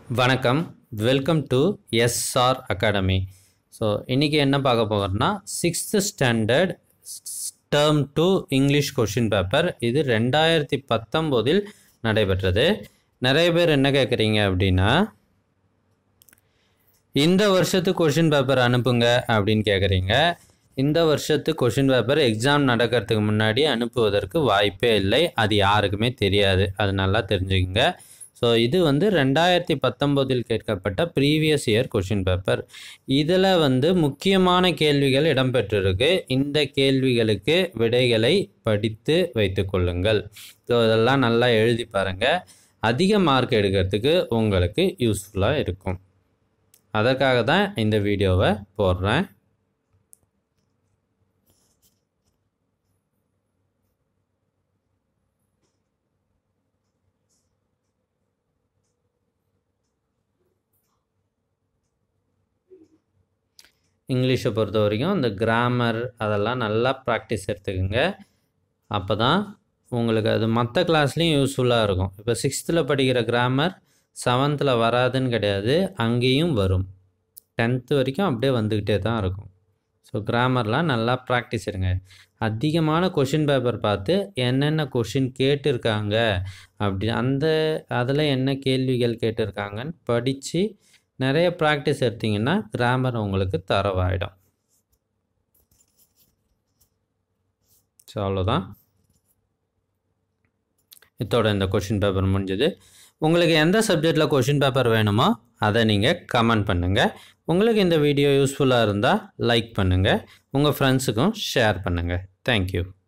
வணக்கம் welcome to SR academy so இன்றைக்கி என்ன பார்க்க போகிறோம்னா sixth standard term two English question paper இது ரெண்டாயிரத்தி பத்தொம்போதில் நடைபெற்றது நிறைய பேர் என்ன கேட்குறீங்க அப்படின்னா இந்த வருஷத்து கொஷின் பேப்பர் அனுப்புங்க அப்படின்னு கேட்குறீங்க இந்த வருஷத்து கொஷின் பேப்பர் எக்ஸாம் நடக்கிறதுக்கு முன்னாடி அனுப்புவதற்கு வாய்ப்பே இல்லை அது யாருக்குமே தெரியாது அது நல்லா தெரிஞ்சுக்கங்க ஸோ இது வந்து ரெண்டாயிரத்தி பத்தொம்போதில் கேட்கப்பட்ட ப்ரீவியஸ் இயர் கொஷின் பேப்பர் இதில் வந்து முக்கியமான கேள்விகள் இடம்பெற்றிருக்கு இந்த கேள்விகளுக்கு விடைகளை படித்து வைத்துக்கொள்ளுங்கள் ஸோ இதெல்லாம் நல்லா எழுதி பாருங்கள் அதிக மார்க் எடுக்கிறதுக்கு உங்களுக்கு யூஸ்ஃபுல்லாக இருக்கும் அதற்காக தான் இந்த வீடியோவை போடுறேன் இங்கிலீஷை பொறுத்த வரைக்கும் இந்த கிராமர் அதெல்லாம் நல்லா ப்ராக்டிஸ் எடுத்துக்கோங்க அப்போ தான் உங்களுக்கு அது மற்ற கிளாஸ்லேயும் யூஸ்ஃபுல்லாக இருக்கும் இப்போ சிக்ஸ்த்தில் படிக்கிற கிராமர் செவன்த்தில் வராதுன்னு கிடையாது அங்கேயும் வரும் டென்த்து வரைக்கும் அப்படியே வந்துக்கிட்டே தான் இருக்கும் ஸோ கிராமர்லாம் நல்லா ப்ராக்டிஸ் எடுங்க அதிகமான கொஷின் பேப்பர் பார்த்து என்னென்ன கொஷின் கேட்டிருக்காங்க அப்படி அந்த அதில் என்ன கேள்விகள் கேட்டிருக்காங்கன்னு படித்து நிறைய ப்ராக்டிஸ் எடுத்திங்கன்னா கிராமர் உங்களுக்கு தரவாயிடும் ஸோ அவ்வளோதான் இதோட இந்த கொஷின் பேப்பர் முடிஞ்சது உங்களுக்கு எந்த சப்ஜெக்டில் கொஷின் பேப்பர் வேணுமோ அதை நீங்கள் கமெண்ட் பண்ணுங்கள் உங்களுக்கு இந்த வீடியோ யூஸ்ஃபுல்லாக இருந்தால் லைக் பண்ணுங்கள் உங்கள் ஃப்ரெண்ட்ஸுக்கும் ஷேர் பண்ணுங்கள் தேங்க்யூ